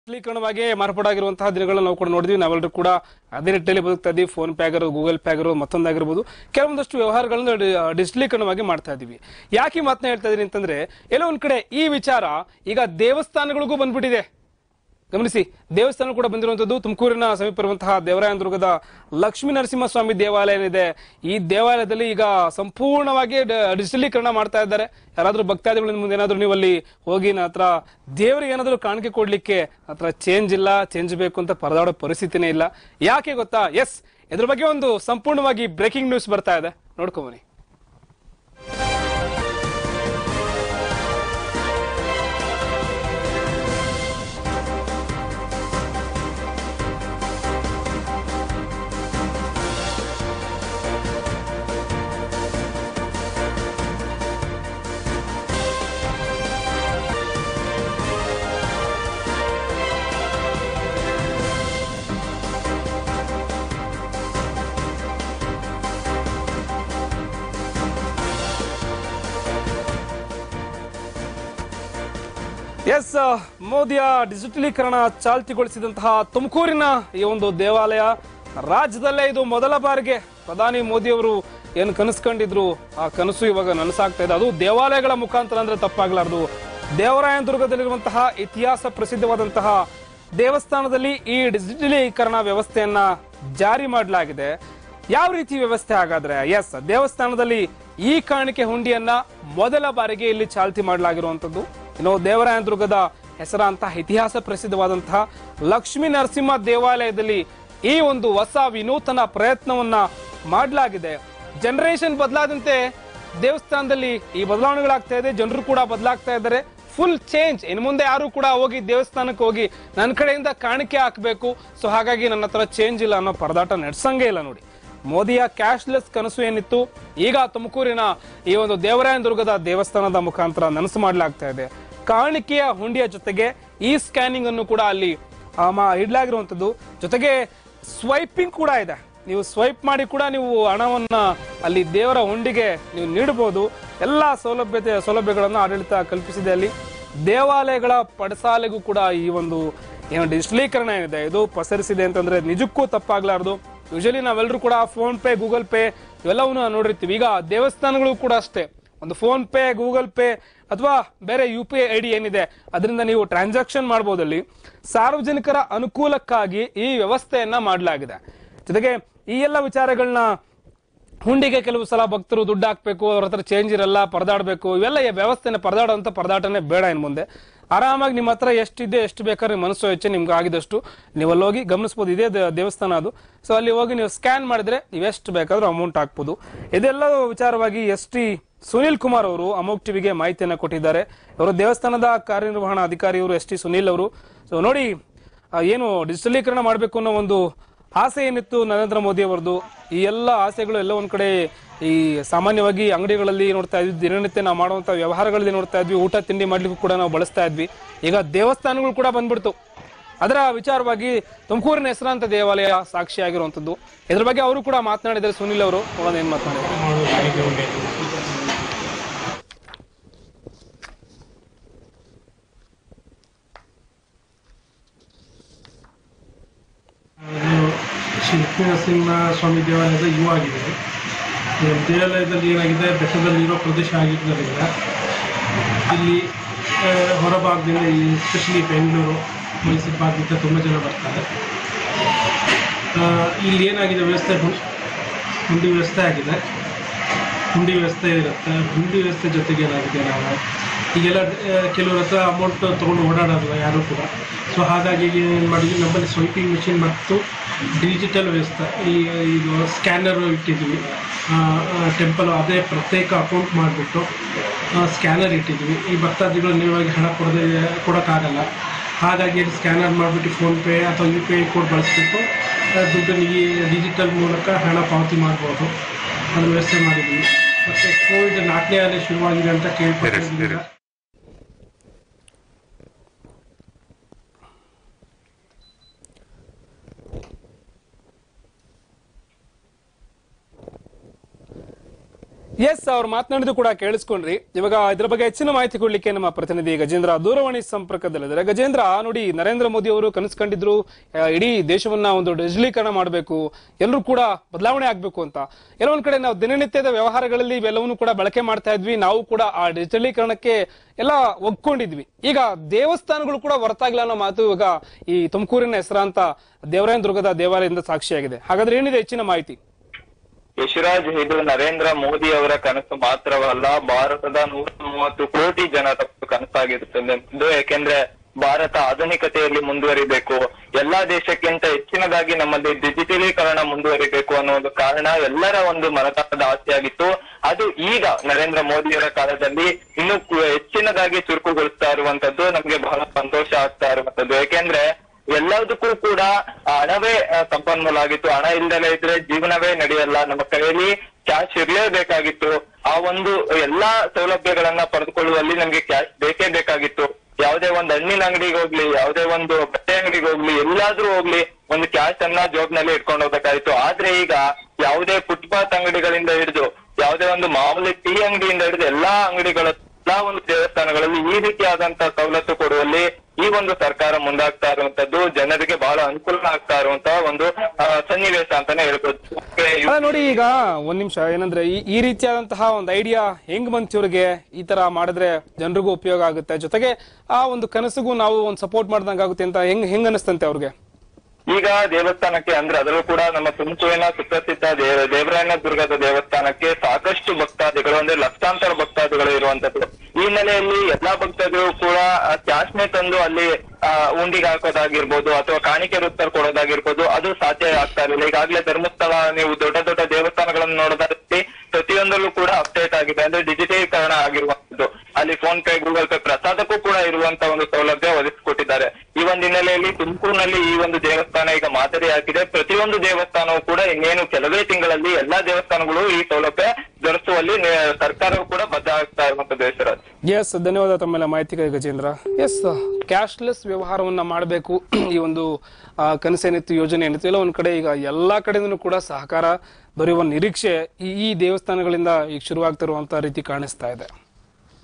ಸರಳೀಕರಣವಾಗಿ ಮಾರ್ಪಾಡಾಗಿರುವಂತಹ ದಿನಗಳನ್ನ ನಾವು ಕೂಡ ನೋಡಿದ್ವಿ ನಾವೆಲ್ಲರೂ ಕೂಡ ಅದೇ ನಿಟ್ಟಲ್ಲಿ ಬದುಕ್ತಾ ಇದ್ದೀವಿ ಫೋನ್ ಪೇ ಆಗಿರೋದು ಗೂಗಲ್ ಪೇ ಆಗಿರೋದು ಮತ್ತೊಂದಾಗಿರ್ಬೋದು ಕೆಲವೊಂದಷ್ಟು ವ್ಯವಹಾರಗಳನ್ನ ಡಿ- ಡಿಜಿಟಲೀಕರಣವಾಗಿ ಮಾಡ್ತಾ ಇದೀವಿ ಯಾಕೆ ಈ ಮಾತನ್ನ ಹೇಳ್ತಾ ಇದೀನಿ ಅಂತಂದ್ರೆ ಎಲ್ಲೋ ಒಂದ್ ಕಡೆ ಈ ವಿಚಾರ ಈಗ ದೇವಸ್ಥಾನಗಳಿಗೂ ಬಂದ್ಬಿಟ್ಟಿದೆ ಗಮನಿಸಿ ದೇವಸ್ಥಾನ ಕೂಡ ಬಂದಿರುವಂತದ್ದು ತುಮಕೂರಿನ ಸಮೀಪ ಇರುವಂತಹ ದೇವರಾಯನದುರ್ಗದ ಲಕ್ಷ್ಮೀ ನರಸಿಂಹಸ್ವಾಮಿ ದೇವಾಲಯ ಏನಿದೆ ಈ ದೇವಾಲಯದಲ್ಲಿ ಈಗ ಸಂಪೂರ್ಣವಾಗಿ ಡ- ಡಿಜಿಟಲೀಕರಣ ಮಾಡ್ತಾ ಇದ್ದಾರೆ ಯಾರಾದ್ರೂ ಭಕ್ತಾದಿಗಳ ಮುಂದೆ ಏನಾದ್ರೂ ನೀವು ಅಲ್ಲಿ ಹೋಗಿ ನನ್ನ ಹತ್ರ ದೇವರಿಗೆ ಏನಾದ್ರೂ ಕಾಣಿಕೆ ಕೊಡ್ಲಿಕ್ಕೆ ಹತ್ರ ಚೇಂಜ್ ಇಲ್ಲ ಚೇಂಜ್ ಬೇಕು ಅಂತ ಪರದಾಡೋ ಪರಿಸ್ಥಿತಿನೇ ಇಲ್ಲ ಯಾಕೆ ಗೊತ್ತಾ ಎಸ್ ಇದ್ರ ಬಗ್ಗೆ ಒಂದು ಸಂಪೂರ್ಣವಾಗಿ ಬ್ರೇಕಿಂಗ್ ನ್ಯೂಸ್ ಬರ್ತಾ ಇದೆ ನೋಡ್ಕೊಂಬನಿ ಎಸ್ ಮೋದಿಯ ಡಿಜಿಟಲೀಕರಣ ಚಾಲ್ತಿಗೊಳಿಸಿದಂತಹ ತುಮಕೂರಿನ ಈ ಒಂದು ದೇವಾಲಯ ರಾಜ್ಯದಲ್ಲೇ ಇದು ಮೊದಲ ಬಾರಿಗೆ ಪ್ರಧಾನಿ ಮೋದಿಯವರು ಏನು ಕನಸು ಕಂಡಿದ್ರು ಆ ಕನಸು ಇವಾಗ ನನಸಾಗ್ತಾ ಇದೆ ಅದು ದೇವಾಲಯಗಳ ಮುಖಾಂತರ ಅಂದ್ರೆ ತಪ್ಪಾಗ್ಲಾರ್ದು ದೇವರಾಯನದುರ್ಗದಲ್ಲಿರುವಂತಹ ಇತಿಹಾಸ ಪ್ರಸಿದ್ಧವಾದಂತಹ ದೇವಸ್ಥಾನದಲ್ಲಿ ಈ ಡಿಜಿಟಲೀಕರಣ ವ್ಯವಸ್ಥೆಯನ್ನ ಜಾರಿ ಮಾಡಲಾಗಿದೆ ಯಾವ ರೀತಿ ವ್ಯವಸ್ಥೆ ಹಾಗಾದ್ರೆ ಎಸ್ ದೇವಸ್ಥಾನದಲ್ಲಿ ಈ ಕಾಣಿಕೆ ಹುಂಡಿಯನ್ನ ಮೊದಲ ಬಾರಿಗೆ ಇಲ್ಲಿ ಚಾಲ್ತಿ ಮಾಡಲಾಗಿರುವಂತದ್ದು ಇನ್ನು ದೇವರಾಯನದುರ್ಗದ ಹೆಸರಾಂತಹ ಇತಿಹಾಸ ಪ್ರಸಿದ್ಧವಾದಂತಹ ಲಕ್ಷ್ಮೀ ನರಸಿಂಹ ದೇವಾಲಯದಲ್ಲಿ ಈ ಒಂದು ಹೊಸ ವಿನೂತನ ಪ್ರಯತ್ನವನ್ನ ಮಾಡಲಾಗಿದೆ ಜನರೇಷನ್ ಬದಲಾದಂತೆ ದೇವಸ್ಥಾನದಲ್ಲಿ ಈ ಬದಲಾವಣೆಗಳಾಗ್ತಾ ಇದೆ ಜನರು ಕೂಡ ಬದಲಾಗ್ತಾ ಇದ್ದಾರೆ ಫುಲ್ ಚೇಂಜ್ ಇನ್ನು ಮುಂದೆ ಯಾರು ಕೂಡ ಹೋಗಿ ದೇವಸ್ಥಾನಕ್ಕೆ ಹೋಗಿ ನನ್ನ ಕಡೆಯಿಂದ ಕಾಣಿಕೆ ಹಾಕಬೇಕು ಸೊ ಹಾಗಾಗಿ ನನ್ನ ಹತ್ರ ಚೇಂಜ್ ಇಲ್ಲ ಅನ್ನೋ ಪರದಾಟ ನಡೆಸಂಗೇ ಇಲ್ಲ ನೋಡಿ ಮೋದಿಯ ಕ್ಯಾಶ್ಲೆಸ್ ಕನಸು ಏನಿತ್ತು ಈಗ ತುಮಕೂರಿನ ಈ ಒಂದು ದೇವರಾಯನದುರ್ಗದ ದೇವಸ್ಥಾನದ ಮುಖಾಂತರ ನನಸು ಮಾಡಲಾಗ್ತಾ ಇದೆ ಕಾಣಿಕೆಯ ಹುಂಡಿಯ ಜೊತೆಗೆ ಈ ಸ್ಕ್ಯಾನಿಂಗ್ ಅನ್ನು ಕೂಡ ಅಲ್ಲಿ ಆ, ಮಾ- ಇಡ್ಲಾಗಿರುವಂತದ್ದು ಜೊತೆಗೆ ಸ್ವೈಪಿಂಗ್ ಕೂಡ ಇದೆ ನೀವು ಸ್ವೈಪ್ ಮಾಡಿ ಕೂಡ ನೀವು ಹಣವನ್ನ ಅಲ್ಲಿ ದೇವರ ಹುಂಡಿಗೆ ನೀವು ನೀಡಬಹುದು ಎಲ್ಲಾ ಸೌಲಭ್ಯತೆ ಸೌಲಭ್ಯಗಳನ್ನು ಆಡಳಿತ ಕಲ್ಪಿಸಿದೆ ಅಲ್ಲಿ ದೇವಾಲಯಗಳ ಪಡಸಾಲೆಗೂ ಕೂಡ ಈ ಒಂದು ಏನು ಡಿಜಿಟಲೀಕರಣ ಏನಿದೆ ಇದು ಪಸರಿಸಿದೆ ಅಂತಂದ್ರೆ ನಿಜಕ್ಕೂ ತಪ್ಪಾಗ್ಲಾರ್ದು ಯೂಶಲಿ ನಾವೆಲ್ಲರೂ ಕೂಡ ಫೋನ್ ಪೇ ಗೂಗಲ್ ಪೇ ಇವೆಲ್ಲವನ್ನ ನೋಡಿರ್ತೀವಿ ಈಗ ದೇವಸ್ಥಾನಗಳು ಕೂಡ ಅಷ್ಟೇ ಒಂದು ಫೋನ್ ಪೇ ಗೂಗಲ್ ಪೇ ಅಥವಾ ಬೇರೆ ಯು ಪಿ ಐ ಡಿ ಏನಿದೆ ಅದರಿಂದ ನೀವು ಟ್ರಾನ್ಸಾಕ್ಷನ್ ಮಾಡಬಹುದಲ್ಲಿ ಸಾರ್ವಜನಿಕರ ಅನುಕೂಲಕ್ಕಾಗಿ ಈ ವ್ಯವಸ್ಥೆಯನ್ನ ಮಾಡಲಾಗಿದೆ ಜೊತೆಗೆ ಈ ಎಲ್ಲ ವಿಚಾರಗಳನ್ನ ಹುಂಡಿಗೆ ಕೆಲವು ಸಲ ಭಕ್ತರು ದುಡ್ಡು ಹಾಕ್ಬೇಕು ಅವ್ರ ಹತ್ರ ಚೇಂಜ್ ಇರಲ್ಲ ಪರದಾಡಬೇಕು ಇವೆಲ್ಲ ಈ ವ್ಯವಸ್ಥೆನ ಪರದಾಡುವಂತ ಪರದಾಟನೇ ಬೇಡ ಇನ್ ಮುಂದೆ ಆರಾಮಾಗಿ ನಿಮ್ಮ ಹತ್ರ ಎಷ್ಟಿದೆ ಎಷ್ಟು ಬೇಕಾದ್ರೆ ನಿಮ್ಮ ಮನಸ್ಸು ಹೆಚ್ಚು ನಿಮ್ಗೆ ಆಗಿದಷ್ಟು ನೀವು ಅಲ್ಲಿ ಹೋಗಿ ಗಮನಿಸಬಹುದು ಇದೇ ದೇ- ದೇವಸ್ಥಾನ ಅದು ಸೊ ಅಲ್ಲಿ ಹೋಗಿ ನೀವು ಸ್ಕ್ಯಾನ್ ಮಾಡಿದ್ರೆ ನೀವು ಎಷ್ಟು ಬೇಕಾದ್ರೂ ಅಮೌಂಟ್ ಹಾಕ್ಬೋದು ಇದೆಲ್ಲ ವಿಚಾರವಾಗಿ ಎಸ್ ಟಿ ಸುನಿಲ್ ಕುಮಾರ್ ಅವರು ಅಮೋಕ್ ಟಿವಿಗೆ ಮಾಹಿತಿಯನ್ನು ಕೊಟ್ಟಿದ್ದಾರೆ ಅವರು ದೇವಸ್ಥಾನದ ಕಾರ್ಯನಿರ್ವಹಣಾ ಅಧಿಕಾರಿ ಅವರು ಎಸ್ ಟಿ ಸುನಿಲ್ ಅವರು ಸೊ ನೋಡಿ ಆ, ಏನು ಡಿಜಿಟಲೀಕರಣ ಮಾಡಬೇಕು ಅನ್ನೋ ಒಂದು ಆಸೆ ಏನಿತ್ತು ನರೇಂದ್ರ ಮೋದಿ ಅವರದು ಈ ಎಲ್ಲ ಆಸೆಗಳು ಎಲ್ಲ ಒಂದ್ ಕಡೆ ಈ ಸಾಮಾನ್ಯವಾಗಿ ಅಂಗಡಿಗಳಲ್ಲಿ ನೋಡ್ತಾ ಇದ್ವಿ ದಿನನಿತ್ಯ ನಾವು ಮಾಡುವಂತ ವ್ಯವಹಾರಗಳಲ್ಲಿ ನೋಡ್ತಾ ಇದ್ವಿ ಊಟ ತಿಂಡಿ ಮಾಡ್ಲಿಕ್ಕೂ ಕೂಡ ನಾವು ಬಳಸ್ತಾ ಇದ್ವಿ ಈಗ ದೇವಸ್ಥಾನಗಳು ಕೂಡ ಬಂದ್ಬಿಡ್ತು ಅದರ ವಿಚಾರವಾಗಿ ತುಮಕೂರಿನ ಹೆಸರಾಂತ ದೇವಾಲಯ ಸಾಕ್ಷಿಯಾಗಿರುವಂತದ್ದು ಇದ್ರ ಬಗ್ಗೆ ಅವರು ಕೂಡ ಮಾತನಾಡಿದ್ದಾರೆ ಸುನಿಲ್ ಅವರು ನೋಡೋಣ ಏನ್ ಮಾತನಾಡಿದ್ದಾರೆ ಇದು ಶ್ರೀ ಲಕ್ಷ್ಮೀನರಸಿಂಹ ಸ್ವಾಮಿ ದೇವಾಲಯದ ಯುವ ಆಗಿದೆ ಈ ದೇವಾಲಯದಲ್ಲಿ ಏನಾಗಿದೆ ಬೆಟ್ಟದಲ್ಲಿರೋ ಪ್ರದೇಶ ಆಗಿದ್ದರಿಂದ ಇಲ್ಲಿ ಆ, ಹೊರಭಾಗದಿಂದ ಈ ಎಸ್ಪೆಷಲಿ ಬೆಂಗಳೂರು ಮೈಸೂರು ಭಾಗದಿಂದ ತುಂಬ ಜನ ಬರ್ತಾರೆ ಆ, ಇಲ್ಲಿ ಏನಾಗಿದೆ ವ್ಯವಸ್ಥೆ ಹುಂ- ಹುಂಡಿ ವ್ಯವಸ್ಥೆ ಆಗಿದೆ ಹುಂಡಿ ವ್ಯವಸ್ಥೆ ಇರುತ್ತೆ ಹುಂಡಿ ವ್ಯವಸ್ಥೆ ಜೊತೆಗೆ ಏನಾಗಿದೆ ನಾವು ಈಗೆಲ್ಲ ಆ, ಕೆಲವ್ರ ಹತ್ರ ಅಮೌಂಟ್ ತೊಗೊಂಡು ಓಡಾಡೋಲ್ಲ ಯಾರೂ ಕೂಡ ಸೊ ಹಾಗಾಗಿ ಏನು ಮಾಡಿದ್ವಿ ನಮ್ಮಲ್ಲಿ ಸ್ವೈಪಿಂಗ್ ಮಿಷಿನ್ ಮತ್ತು ಡಿಜಿಟಲ್ ವ್ಯವಸ್ಥೆ ಈ ಇದು ಸ್ಕ್ಯಾನರ್ ಇಟ್ಟಿದ್ವಿ ಟೆಂಪಲ್ ಅದೇ ಪ್ರತ್ಯೇಕ ಅಕೌಂಟ್ ಮಾಡಿಬಿಟ್ಟು ಸ್ಕ್ಯಾನರ್ ಇಟ್ಟಿದ್ವಿ ಈ ಭಕ್ತಾದಿಗಳು ನೇರವಾಗಿ ಹಣ ಕೊಡದೆ ಕೊಡೋಕ್ಕಾಗಲ್ಲ ಹಾಗಾಗಿ ಇಲ್ಲಿ ಸ್ಕ್ಯಾನರ್ ಮಾಡಿಬಿಟ್ಟು ಫೋನ್ಪೇ ಅಥವಾ ಯು ಪಿ ಐ ಕೋಡ್ ಬಳಸ್ಬಿಟ್ಟು ಆ, ದುಡ್ಡನ್ನು ಈ ಡಿಜಿಟಲ್ ಮೂಲಕ ಹಣ ಪಾವತಿ ಮಾಡ್ಬೋದು ಅದನ್ನ ವ್ಯವಸ್ಥೆ ಮಾಡಿದ್ವಿ ಮತ್ತು ಕೋವಿಡ್ ನಾಲ್ಕನೇ ಅಲೆ ಶುರುವಾಗಿದೆ ಅಂತ ಕೇಳ್ಪಟ್ಟಿದ್ದರಿಂದ ಎಸ್ ಅವ್ರು ಮಾತನಾಡಿದ್ದು ಕೂಡ ಕೇಳಿಸ್ಕೊಂಡ್ರಿ ಇವಾಗ ಇದ್ರ ಬಗ್ಗೆ ಹೆಚ್ಚಿನ ಮಾಹಿತಿ ಕೊಡ್ಲಿಕ್ಕೆ ನಮ್ಮ ಪ್ರತಿನಿಧಿ ಗಜೇಂದ್ರ ದೂರವಾಣಿ ಸಂಪರ್ಕದಲ್ಲಿದ್ದಾರೆ ಗಜೇಂದ್ರ ನೋಡಿ ನರೇಂದ್ರ ಮೋದಿ ಅವರು ಕನಸು ಕಂಡಿದ್ರು ಆ, ಇಡೀ ದೇಶವನ್ನ ಒಂದು ಡಿಜಿಟಲೀಕರಣ ಮಾಡಬೇಕು ಎಲ್ಲರೂ ಕೂಡ ಬದಲಾವಣೆ ಆಗ್ಬೇಕು ಅಂತ ಎಲ್ಲೋ ಒಂದ್ ಕಡೆ ನಾವು ದಿನನಿತ್ಯದ ವ್ಯವಹಾರಗಳಲ್ಲಿ ಇವೆಲ್ಲವನ್ನು ಕೂಡ ಬಳಕೆ ಮಾಡ್ತಾ ಇದ್ವಿ ನಾವು ಕೂಡ ಆ ಡಿಜಿಟಲೀಕರಣಕ್ಕೆ ಎಲ್ಲ ಒಗ್ಕೊಂಡಿದ್ವಿ ಈಗ ದೇವಸ್ಥಾನಗಳು ಕೂಡ ಹೊರತಾಗಿಲ್ಲ ಅನ್ನೋ ಮಾತು ಇವಾಗ ಈ ತುಮಕೂರಿನ ಹೆಸರಾಂತ ದೇವರಾಯನ ದುರ್ಗದ ದೇವಾಲಯದಿಂದ ಸಾಕ್ಷಿಯಾಗಿದೆ ಹಾಗಾದ್ರೆ ಏನಿದೆ ಹೆಚ್ಚಿನ ಮಾಹಿತಿ ಯಶರಾಜ್ ಇದು ನರೇಂದ್ರ ಮೋದಿ ಅವರ ಕನಸು ಮಾತ್ರವಲ್ಲ ಭಾರತದ ನೂರ ಮೂವತ್ತು ಕೋಟಿ ಜನರ ಕನಸಾಗಿರುತ್ತದೆ ಎಂದು ಯಾಕೆಂದ್ರೆ ಭಾರತ ಆಧುನಿಕತೆಯಲ್ಲಿ ಮುಂದುವರಿಬೇಕು ಎಲ್ಲಾ ದೇಶಕ್ಕಿಂತ ಹೆಚ್ಚಿನದಾಗಿ ನಮ್ಮಲ್ಲಿ ಡಿಜಿಟಲೀಕರಣ ಮುಂದುವರಿಬೇಕು ಅನ್ನೋ ಒಂದು ಕಾರಣ ಎಲ್ಲರ ಒಂದು ಮನತನದ ಆಸೆಯಾಗಿತ್ತು ಅದು ಈಗ ನರೇಂದ್ರ ಮೋದಿಯವರ ಕಾಲದಲ್ಲಿ ಇನ್ನೂ ಕು- ಹೆಚ್ಚಿನದಾಗಿ ಚುರುಕುಗೊಳಿಸ್ತಾ ಇರುವಂತದ್ದು ನಮ್ಗೆ ಬಹಳ ಸಂತೋಷ ಆಗ್ತಾ ಇರುವಂತದ್ದು ಯಾಕೆಂದ್ರೆ ಎಲ್ಲದಕ್ಕೂ ಕೂಡ ಹಣವೇ ಆ, ಸಂಪನ್ಮೂಲ ಆಗಿತ್ತು ಹಣ ಇಲ್ದಲೇ ಇದ್ರೆ ಜೀವನವೇ ನಡೆಯಲ್ಲ ನಮ್ಮ ಕೈಯಲ್ಲಿ ಕ್ಯಾಶ್ ಇರ್ಲೇಬೇಕಾಗಿತ್ತು ಆ ಒಂದು ಎಲ್ಲಾ ಸೌಲಭ್ಯಗಳನ್ನ ಪಡೆದುಕೊಳ್ಳುವಲ್ಲಿ ನಮ್ಗೆ ಕ್ಯಾಶ್ ಬೇಕೇ ಬೇಕಾಗಿತ್ತು ಯಾವುದೇ ಒಂದು ಹಣ್ಣಿನ ಅಂಗಡಿಗೆ ಹೋಗ್ಲಿ ಯಾವುದೇ ಒಂದು ಬಟ್ಟೆ ಅಂಗಡಿಗೆ ಹೋಗ್ಲಿ ಎಲ್ಲಾದ್ರೂ ಹೋಗ್ಲಿ ಒಂದು ಕ್ಯಾಶ್ ಅನ್ನ ಜಾಬ್ನಲ್ಲಿ ಇಟ್ಕೊಂಡು ಹೋಗ್ಬೇಕಾಗಿತ್ತು ಆದ್ರೆ ಈಗ ಯಾವುದೇ ಫುಟ್ಪಾತ್ ಅಂಗಡಿಗಳಿಂದ ಹಿಡಿದು ಯಾವುದೇ ಒಂದು ಮಾಮೂಲಿ ಟೀ ಅಂಗಡಿಯಿಂದ ಹಿಡಿದು ಎಲ್ಲಾ ಅಂಗಡಿಗಳ ಎಲ್ಲಾ ಒಂದು ದೇವಸ್ಥಾನಗಳಲ್ಲಿ ಈ ರೀತಿಯಾದಂತಹ ಸವಲತ್ತು ಕೊಡುವಲ್ಲಿ ಈ ಒಂದು ಸರ್ಕಾರ ಮುಂದಾಗ್ತಾ ಇರುವಂತದ್ದು ಜನರಿಗೆ ಬಹಳ ಅನುಕೂಲ ಆಗ್ತಾ ಇರುವಂತಹ ಒಂದು ಆ, ಸನ್ನಿವೇಶ ಅಂತಾನೆ ಹೇಳ್ಬೋದು ಅಲ್ಲ ನೋಡಿ ಈಗ ಒಂದ್ ನಿಮಿಷ ಏನಂದ್ರೆ ಈ ಈ ರೀತಿಯಾದಂತಹ ಒಂದು ಐಡಿಯಾ ಹೆಂಗ್ ಬಂತು ಇವ್ರಿಗೆ ಈ ತರ ಮಾಡಿದ್ರೆ ಜನರಿಗೂ ಉಪಯೋಗ ಆಗುತ್ತೆ ಜೊತೆಗೆ ಆ ಒಂದು ಕನಸಿಗೂ ನಾವು ಒಂದು ಸಪೋರ್ಟ್ ಮಾಡ್ದಂಗ ಆಗುತ್ತೆ ಅಂತ ಹೆಂಗ್ ಹೆಂಗ್ ಅನಿಸ್ತಂತೆ ಅವ್ರಿಗೆ ಈಗ ದೇವಸ್ಥಾನಕ್ಕೆ ಅಂದ್ರೆ ಅದರಲ್ಲೂ ಕೂಡ ನಮ್ಮ ತುಮಕೂರಿನ ಸುಪ್ರಸಿದ್ಧ ದೇವ ದೇವರಾಯನ ದುರ್ಗದ ದೇವಸ್ಥಾನಕ್ಕೆ ಸಾಕಷ್ಟು ಭಕ್ತಾದಿಗಳು ಅಂದ್ರೆ ಲಕ್ಷಾಂತರ ಭಕ್ತಾದಿಗಳು ಇರುವಂತದ್ದು ಈ ಹಿನ್ನೆಲೆಯಲ್ಲಿ ಎಲ್ಲಾ ಭಕ್ತಾದಿಗಳು ಕೂಡ ಕ್ಯಾಶ್ನೇ ತಂದು ಅಲ್ಲಿ ಆ, ಉಂಡಿಗೆ ಹಾಕೋದಾಗಿರ್ಬೋದು ಅಥವಾ ಕಾಣಿಕೆ ವೃತ್ತರ್ ಕೊಡೋದಾಗಿರ್ಬೋದು ಅದು ಸಾಧ್ಯ ಆಗ್ತಾ ಇರಲಿಲ್ಲ ಈಗಾಗಲೇ ಧರ್ಮಸ್ಥಳ ನೀವು ದೊಡ್ಡ ದೊಡ್ಡ ದೇವಸ್ಥಾನಗಳನ್ನು ನೋಡೋದಾದ್ರೆ ಪ್ರತಿಯೊಂದರಲ್ಲೂ ಕೂಡ ಅಪ್ಡೇಟ್ ಆಗಿದೆ ಅಂದ್ರೆ ಡಿಜಿಟಲೀಕರಣ ಆಗಿರುವಂತದ್ದು ಅಲ್ಲಿ ಫೋನ್ ಪೇ ಗೂಗಲ್ ಪೇ ಪ್ರಸಾದಕ್ಕೂ ಕೂಡ ಇರುವಂತ ಒಂದು ಸೌಲಭ್ಯ ಒದಗಿಸಿಕೊಟ್ಟಿದ್ದಾರೆ ಈ ಒಂದು ಹಿನ್ನೆಲೆಯಲ್ಲಿ ತುಮಕೂರಿನಲ್ಲಿ ಈ ಒಂದು ದೇವಸ್ಥಾನ ಈಗ ಮಾದರಿ ಹಾಕಿದೆ ಪ್ರತಿಯೊಂದು ದೇವಸ್ಥಾನವು ಕೂಡ ಇನ್ನೇನು ಕೆಲವೇ ತಿಂಗಳಲ್ಲಿ ಎಲ್ಲಾ ದೇವಸ್ಥಾನಗಳು ಈ ಸೌಲಭ್ಯ ದೊರಕಿಸುವಲ್ಲಿ ನೆ- ಸರ್ಕಾರವು ಕೂಡ ಬದ್ಧ ಆಗ್ತಾ ಇರುವಂತದ್ದು ಹೆಸರಾಜ್ ಎಸ್ ಧನ್ಯವಾದ ತಮ್ಮೆಲ್ಲ ಮಾಹಿತಿಗಾಗಿ ಗಜೇಂದ್ರ ಎಸ್ ಕ್ಯಾಶ್ಲೆಸ್ ವ್ಯವಹಾರವನ್ನ ಮಾಡಬೇಕು ಈ ಒಂದು ಆ, ಕನಸೇನಿತ್ತು ಯೋಜನೆ ಏನಿತ್ತು ಎಲ್ಲ ಒಂದ್ ಕಡೆ ಈಗ ಎಲ್ಲಾ ಕಡೆಯಿಂದನೂ ಕೂಡ ಸಹಕಾರ ದೊರೆಯುವ ನಿರೀಕ್ಷೆ ಈ ಈ ದೇವಸ್ಥಾನಗಳಿಂದ ಈಗ ಶುರುವಾಗ್ತಿರುವಂತ ರೀತಿ ಕಾಣಿಸ್ತಾ ಇದೆ